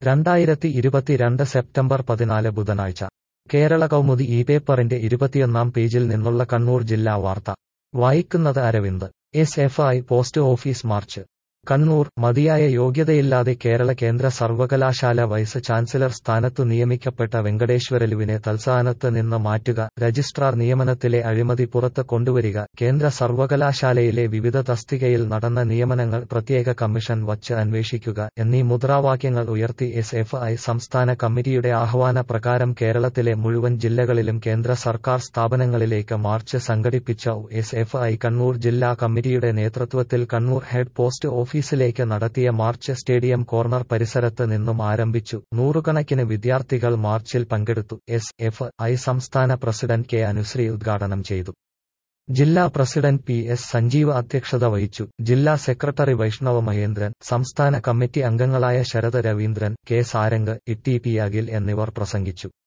രണ്ടായിരത്തി ഇരുപത്തിരണ്ട് സെപ്റ്റംബർ പതിനാല് ബുധനാഴ്ച കേരള കൗമുദി ഈ പേപ്പറിന്റെ ഇരുപത്തിയൊന്നാം പേജിൽ നിന്നുള്ള കണ്ണൂർ ജില്ലാ വാർത്ത വായിക്കുന്നത് Aravind S F I post office march Kannur മതിയായ യോഗ്യതയില്ലാതെ കേരള കേന്ദ്ര സർവകലാശാല വൈസ് ചാൻസലർ സ്ഥാനത്തു നിയമിക്കപ്പെട്ട വെങ്കടേശ്വരലുവിനെ തൽസ്ഥാനത്ത് നിന്ന് മാറ്റുക രജിസ്ട്രാർ നിയമനത്തിലെ അഴിമതി പുറത്ത് കൊണ്ടുവരിക കേന്ദ്ര സർവകലാശാലയിലെ വിവിധ തസ്തികയിൽ നടന്ന നിയമനങ്ങൾ പ്രത്യേക കമ്മീഷൻ വച്ച് അന്വേഷിക്കുക എന്നീ മുദ്രാവാക്യങ്ങൾ ഉയർത്തി എസ് എഫ് ഐ സംസ്ഥാന കമ്മിറ്റിയുടെ ആഹ്വാന പ്രകാരം കേരളത്തിലെ മുഴുവൻ ജില്ലകളിലും കേന്ദ്ര സർക്കാർ സ്ഥാപനങ്ങളിലേക്ക് മാർച്ച് സംഘടിപ്പിച്ച എസ് എഫ് ഐ കണ്ണൂർ ജില്ലാ കമ്മിറ്റിയുടെ നേതൃത്വത്തിൽ കണ്ണൂർ ഹെഡ് പോസ്റ്റ് ഓഫീസിലേക്ക് നടത്തിയ മാർച്ച് സ്റ്റേഡിയം കോർണർ പരിസരത്ത് നിന്നും ആരംഭിച്ചു നൂറുകണക്കിന് വിദ്യാർത്ഥികൾ മാർച്ചിൽ പങ്കെടുത്തു എസ് എഫ് ഐ സംസ്ഥാന പ്രസിഡന്റ് കെ അനുശ്രീ ഉദ്ഘാടനം ചെയ്തു ജില്ലാ പ്രസിഡന്റ് പി എസ് സഞ്ജീവ് അധ്യക്ഷത വഹിച്ചു ജില്ലാ സെക്രട്ടറി വൈഷ്ണവ മഹേന്ദ്രൻ സംസ്ഥാന കമ്മിറ്റി അംഗങ്ങളായ Sarath Raveendran K Sarang E T P Akhil എന്നിവർ പ്രസംഗിച്ചു